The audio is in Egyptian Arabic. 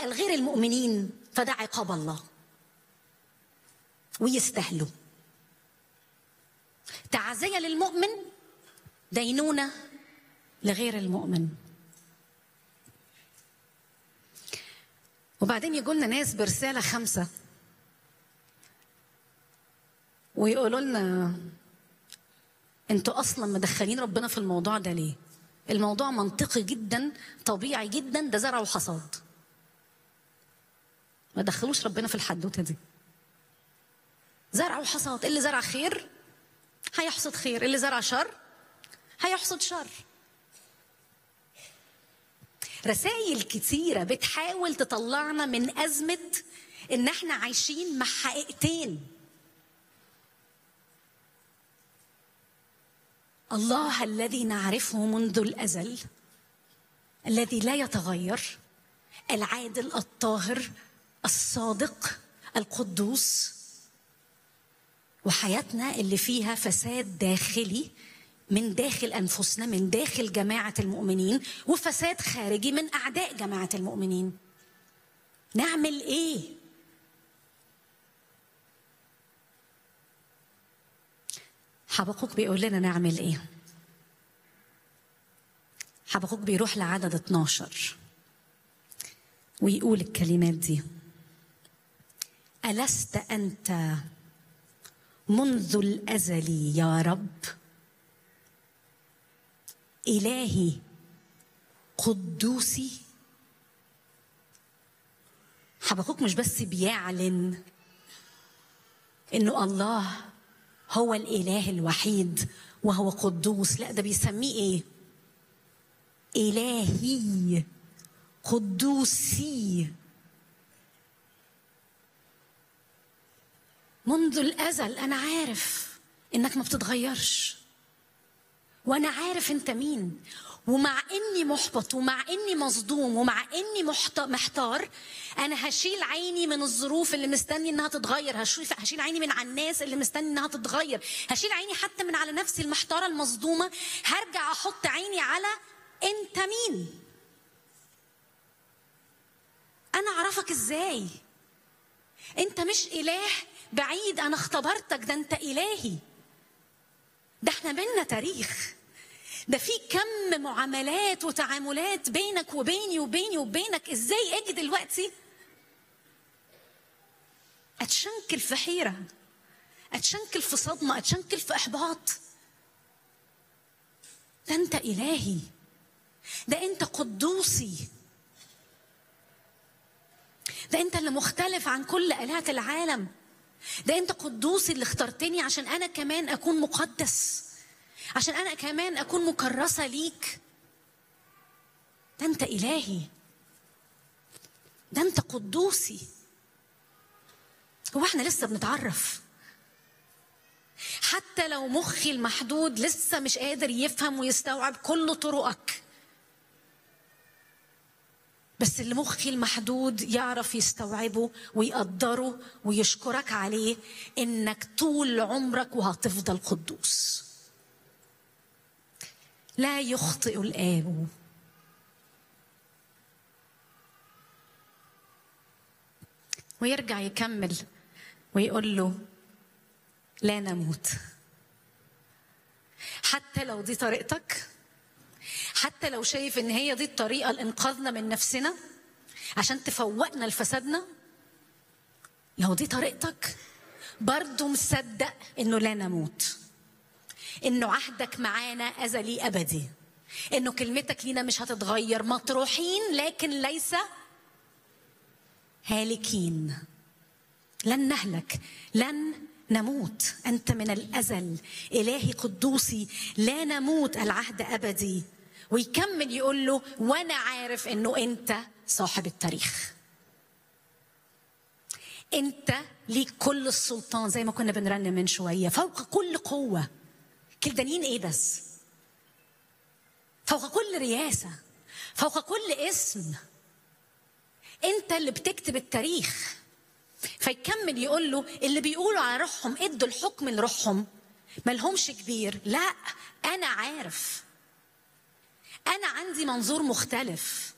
بقى لغير المؤمنين فده عقاب الله ويستاهلوا تعزية للمؤمن دينونة لغير المؤمن وبعدين يقولنا ناس برسالة خمسة ويقولوا لنا انتوا اصلا مدخلين ربنا في الموضوع ده ليه الموضوع منطقي جدا طبيعي جدا ده زرع وحصاد ما دخلوش ربنا في الحدوته دي زرع وحصاد اللي زرع خير هيحصد خير اللي زرع شر هيحصد شر رسائل كتيرة بتحاول تطلعنا من أزمة إن إحنا عايشين مع حقيقتين الله الذي نعرفه منذ الازل الذي لا يتغير العادل الطاهر الصادق القدوس وحياتنا اللي فيها فساد داخلي من داخل انفسنا من داخل جماعه المؤمنين وفساد خارجي من اعداء جماعه المؤمنين نعمل ايه حبقوك بيقول لنا نعمل ايه حبقوك بيروح لعدد 12 ويقول الكلمات دي ألست أنت منذ الأزل يا رب إلهي قدوسي حبقوك مش بس بيعلن إنه الله هو الاله الوحيد وهو قدوس لا ده بيسميه ايه الهي قدوسي منذ الازل انا عارف انك ما بتتغيرش وانا عارف انت مين ومع اني محبط ومع اني مصدوم ومع اني محتار انا هشيل عيني من الظروف اللي مستني انها تتغير هشيل هشيل عيني من على الناس اللي مستني انها تتغير هشيل عيني حتى من على نفسي المحتاره المصدومه هرجع احط عيني على انت مين انا اعرفك ازاي انت مش اله بعيد انا اختبرتك ده انت الهي ده احنا بينا تاريخ ده في كم معاملات وتعاملات بينك وبيني وبيني وبينك ازاي اجي دلوقتي اتشنكل في حيره اتشنكل في صدمه اتشنكل في احباط ده انت الهي ده انت قدوسي ده انت اللي مختلف عن كل الهه العالم ده انت قدوسي اللي اخترتني عشان انا كمان اكون مقدس عشان انا كمان اكون مكرسه ليك ده انت الهي ده انت قدوسي هو احنا لسه بنتعرف حتى لو مخي المحدود لسه مش قادر يفهم ويستوعب كل طرقك بس اللي مخي المحدود يعرف يستوعبه ويقدره ويشكرك عليه انك طول عمرك وهتفضل قدوس لا يخطئ الآب ويرجع يكمل ويقول له لا نموت حتى لو دي طريقتك حتى لو شايف ان هي دي الطريقه لانقاذنا من نفسنا عشان تفوقنا لفسادنا لو دي طريقتك برضه مصدق انه لا نموت انه عهدك معانا ازلي ابدي انه كلمتك لينا مش هتتغير مطروحين لكن ليس هالكين لن نهلك لن نموت انت من الازل الهي قدوسي لا نموت العهد ابدي ويكمل يقول له وانا عارف انه انت صاحب التاريخ انت ليك كل السلطان زي ما كنا بنرنم من شويه فوق كل قوه كلدانيين ايه بس فوق كل رياسه فوق كل اسم انت اللي بتكتب التاريخ فيكمل يقول له اللي بيقولوا على روحهم ادوا الحكم لروحهم ملهمش كبير لا انا عارف انا عندي منظور مختلف